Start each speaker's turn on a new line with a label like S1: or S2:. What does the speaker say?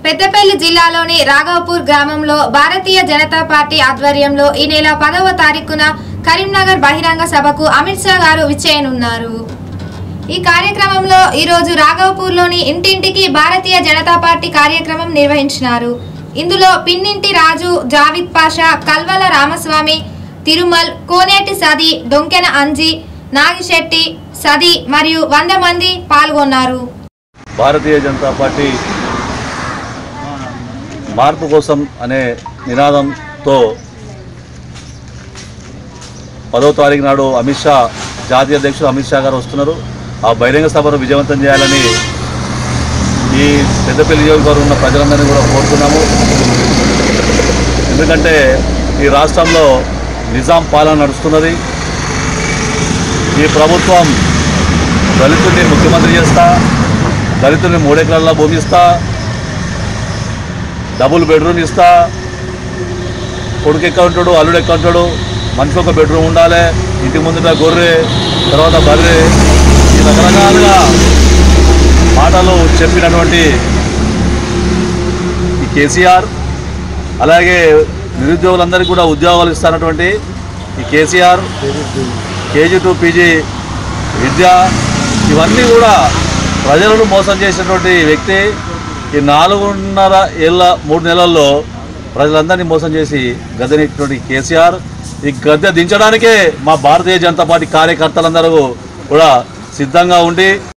S1: పెద్దపల్లి జిల్లాలోని రాఘవపూర్ గ్రామంలో భారతీయ జనతా పార్టీ ఆధ్వర్యంలో ఈ నెల పదవ తారీఖున కరీంనగర్ బహిరంగ సభకు అమిత్ షా గారు విచ్చేయనున్నారు ఈ కార్యక్రమంలో ఈరోజు రాఘవపూర్లోని ఇంటింటికి భారతీయ జనతా పార్టీ కార్యక్రమం నిర్వహించినారు ఇందులో పిన్నింటి రాజు జావిద్ పాషా కల్వల రామస్వామి తిరుమల్ కోనేటి సది డొంకెన అంజి నాగిశెట్టి సది మరియు వంద మంది పాల్గొన్నారు
S2: భారతీయ జనతా పార్టీ మార్పు కోసం అనే నినాదంతో పదో తారీఖు నాడు అమిత్ షా జాతీయ అధ్యక్షుడు అమిత్ షా గారు వస్తున్నారు ఆ బహిరంగ సభను విజయవంతం చేయాలని ఈ పెద్దపల్లి నియోజకవర్గం ఉన్న ప్రజలందరినీ కూడా కోరుతున్నాము ఎందుకంటే ఈ రాష్ట్రంలో నిజాం పాలన నడుస్తున్నది ఈ ప్రభుత్వం దళితుడిని ముఖ్యమంత్రి చేస్తా దళితుడిని మూడెకరాల భూమి ఇస్తా డబుల్ బెడ్రూమ్ ఇస్తా కొడుకు ఎక్క ఉంటాడు అల్లుడు ఎక్క ఉంటాడు మనిషి ఒక బెడ్రూమ్ ఉండాలి ఇంటి ముందుట గొర్రె తర్వాత బర్రె ఈ రకరకాలుగా మాటలు చెప్పినటువంటి ఈ కేసీఆర్ అలాగే నిరుద్యోగులందరికీ కూడా ఉద్యోగాలు ఇస్తున్నటువంటి ఈ కేసీఆర్ కేజీ టు పీజీ విద్య ఇవన్నీ కూడా ప్రజలను మోసం చేసినటువంటి వ్యక్తి ఈ నాలుగున్నర ఏళ్ళ మూడు నెలల్లో ప్రజలందరినీ మోసం చేసి గద్దెనెక్కినటువంటి కేసీఆర్ ఈ గద్దె దించడానికే మా భారతీయ జనతా పార్టీ కార్యకర్తలందరూ కూడా సిద్ధంగా ఉండి